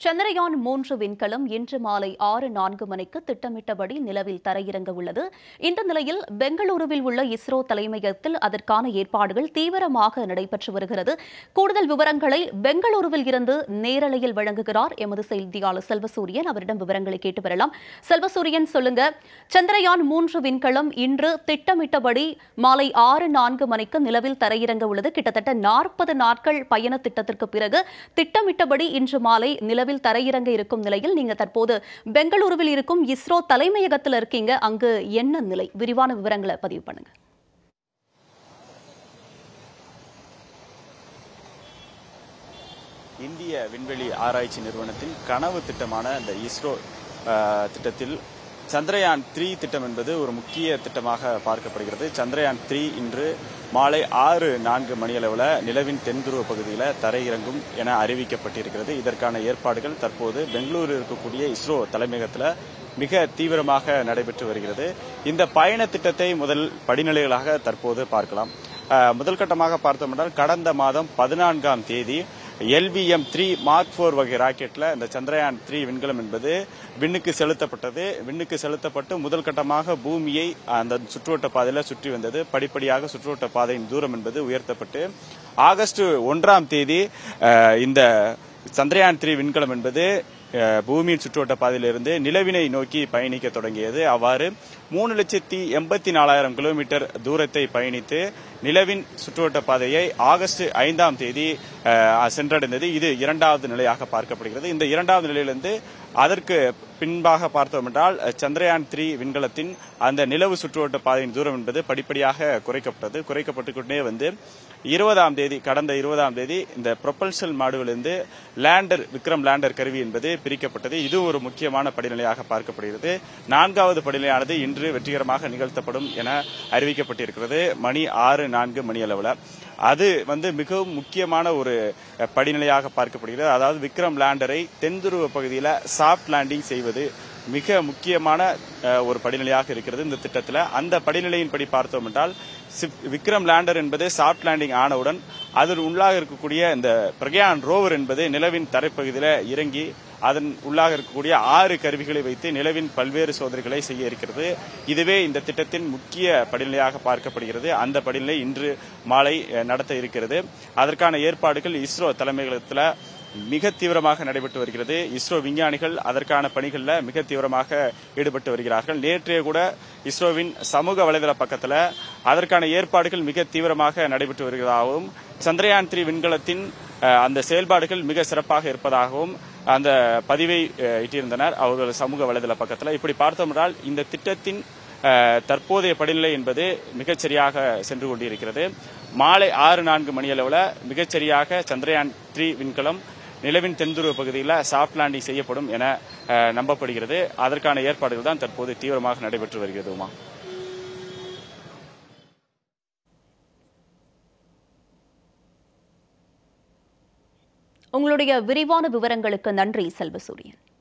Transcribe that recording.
சந்திரயான் மூன்று விண்கலம் இன்று மாலை ஆறு நான்கு மணிக்கு திட்டமிட்டபடி நிலவில் தரையிறங்க உள்ளது இந்த நிலையில் பெங்களூருவில் உள்ள இஸ்ரோ தலைமையகத்தில் அதற்கான ஏற்பாடுகள் தீவிரமாக நடைபெற்று வருகிறது கூடுதல் விவரங்களை பெங்களூருவில் இருந்து நேரலையில் வழங்குகிறார் எமது செய்தியாளர் செல்வசூரியன் அவரிடம் விவரங்களை கேட்டு வரலாம் செல்வசூரியன் சொல்லுங்க சந்திரயான் மூன்று விண்கலம் இன்று திட்டமிட்டபடி மாலை ஆறு நான்கு மணிக்கு நிலவில் தரையிறங்க உள்ளது கிட்டத்தட்ட நாற்பது நாட்கள் பயண திட்டத்திற்கு பிறகு திட்டமிட்டபடி இன்று மாலை நிலவில் தரையிறங்க இருக்கும் நிலையில் நீங்க தற்போது பெங்களூருவில் இருக்கும் இஸ்ரோ தலைமையகத்தில் இருக்கீங்க அங்கு என்ன நிலை விரிவான விவரங்களை பதிவு பண்ணுங்க இந்திய விண்வெளி ஆராய்ச்சி நிறுவனத்தின் கனவு திட்டமான இந்த இஸ்ரோ அஹ், திட்டத்தில் சந்திரயான் த்ரீ திட்டம் என்பது ஒரு முக்கிய திட்டமாக பார்க்கப்படுகிறது சந்திரயான் த்ரீ இன்று மாலை ஆறு நான்கு மணியளவில் நிலவின் தென்துருவ பகுதியில் தரையிறங்கும் என அறிவிக்கப்பட்டிருக்கிறது இதற்கான ஏற்பாடுகள் தற்போது பெங்களூரு இருக்கக்கூடிய இஸ்ரோ தலைமையகத்தில் மிக தீவிரமாக நடைபெற்று வருகிறது இந்த பயண திட்டத்தை முதல் படிநிலைகளாக தற்போது பார்க்கலாம் அஹ், முதல் கட்டமாக பார்த்தோம் என்றால் கடந்த மாதம் பதினான்காம் தேதி எல்விஎம் த்ரீ மார்க் ஃபோர் வகை ராக்கெட்ல இந்த சந்திரயான் த்ரீ விண்கலம் என்பது விண்ணுக்கு செலுத்தப்பட்டது விண்ணுக்கு செலுத்தப்பட்டு முதல் கட்டமாக பூமியை அந்த சுற்றுவட்ட பாதையில சுற்றி வந்தது படிப்படியாக சுற்றுவட்ட பாதையின் தூரம் என்பது உயர்த்தப்பட்டு ஆகஸ்ட் ஒன்றாம் தேதி அஹ், இந்த சந்திரயான் த்ரீ விண்கலம் என்பது அஹ், பூமியின் சுற்றுவட்ட பாதையிலிருந்து நிலவினை நோக்கி பயணிக்க தொடங்கியது அவ்வாறு மூணு லட்சத்தி எண்பத்தி நாலாயிரம் கிலோமீட்டர் தூரத்தை பயணித்து நிலவின் சுற்றுவட்ட பாதையை ஆகஸ்ட் ஐந்தாம் தேதி அஹ், சென்றடைந்தது இது இரண்டாவது நிலையாக பார்க்கப்படுகிறது இந்த இரண்டாவது நிலையிலிருந்து அதற்கு பின்பாக பார்த்தோம் என்றால் அஹ், சந்திரயான் த்ரீ விண்கலத்தின் அந்த நிலவு சுற்றுவட்ட பாதையின் தூரம் என்பது படிப்படியாக குறைக்கப்பட்டது குறைக்கப்பட்டுக்கொண்டே வந்து இருபதாம் தேதி கடந்த இருபதாம் தேதி இந்த ப்ரொபல்சல் மாடுவிலிருந்து லேண்டர் விக்ரம் லேண்டர் கருவி என்பது பிரிக்கப்பட்டது இது ஒரு முக்கியமான படிநிலையாக பார்க்கப்படுகிறது நான்காவது படிநிலையானது இன்று வெற்றிகரமாக நிகழ்த்தப்படும் என அறிவிக்கப்பட்டிருக்கிறது மணி ஆறு நான்கு மணி அளவில் அது வந்து மிகவும் முக்கியமான ஒரு அஹ், படிநிலையாக பார்க்கப்படுகிறது அதாவது விக்ரம் லேண்டரை தென்துருவ பகுதியில் சாஃப்ட் லேண்டிங் செய்வது மிக முக்கியமான அஹ், ஒரு படிநிலையாக இருக்கிறது இந்த திட்டத்தில் அந்த படிநிலையின்படி பார்த்தோம் என்றால் சிப்- விக்ரம் லேண்டர் என்பது சாஃப்ட் லேண்டிங் ஆனவுடன் அதில் உள்ளாக இருக்கக்கூடிய இந்த பிரக்யான் ரோவர் என்பது நிலவின் தரைப்பகுதியில் இறங்கி அதன் உள்ளாக இருக்கக்கூடிய ஆறு கருவிகளை வைத்து நிலவின் பல்வேறு சோதனைகளை செய்ய இருக்கிறது இதுவே இந்த திட்டத்தின் முக்கிய படிநிலையாக பார்க்கப்படுகிறது அந்த படிநிலை இன்று மாலை அஹ், நடத்த இருக்கிறது அதற்கான ஏற்பாடுகள் இஸ்ரோ தலைமையகத்தில் மிக தீவிரமாக நடைபெற்று வருகிறது இஸ்ரோ விஞ்ஞானிகள் அதற்கான பணிகளில் மிக தீவிரமாக ஈடுபட்டு வருகிறார்கள் நேற்றைய கூட இஸ்ரோவின் சமூக வலைதள பக்கத்தில் அதற்கான ஏற்பாடுகள் மிக தீவிரமாக நடைபெற்று வருவதாகவும் சந்திரயான் த்ரீ விண்கலத்தின் அஹ், அந்த செயல்பாடுகள் மிக சிறப்பாக இருப்பதாகவும் அந்த பதிவை அஹ், இட்டிருந்தனர் அவர்கள் சமூக வலைதள பக்கத்தில் இப்படி பார்த்தோம் என்றால் இந்த திட்டத்தின் அஹ், தற்போதைய படிநிலை என்பது மிகச்சரியாக சென்று கொண்டிருக்கிறது மாலை ஆறு நான்கு மணியளவில் மிகச்சரியாக சந்திரயான் த்ரீ விண்கலம் நிலவின் தென்துருவ பகுதியில் சாஃப்ட் லேண்டிங் செய்யப்படும் என அஹ், நம்பப்படுகிறது அதற்கான ஏற்பாடுகள் தான் தற்போது தீவிரமாக நடைபெற்று வருகிறது உமா உங்களுடைய விரிவான விவரங்களுக்கு நன்றி செல்வசூரியன்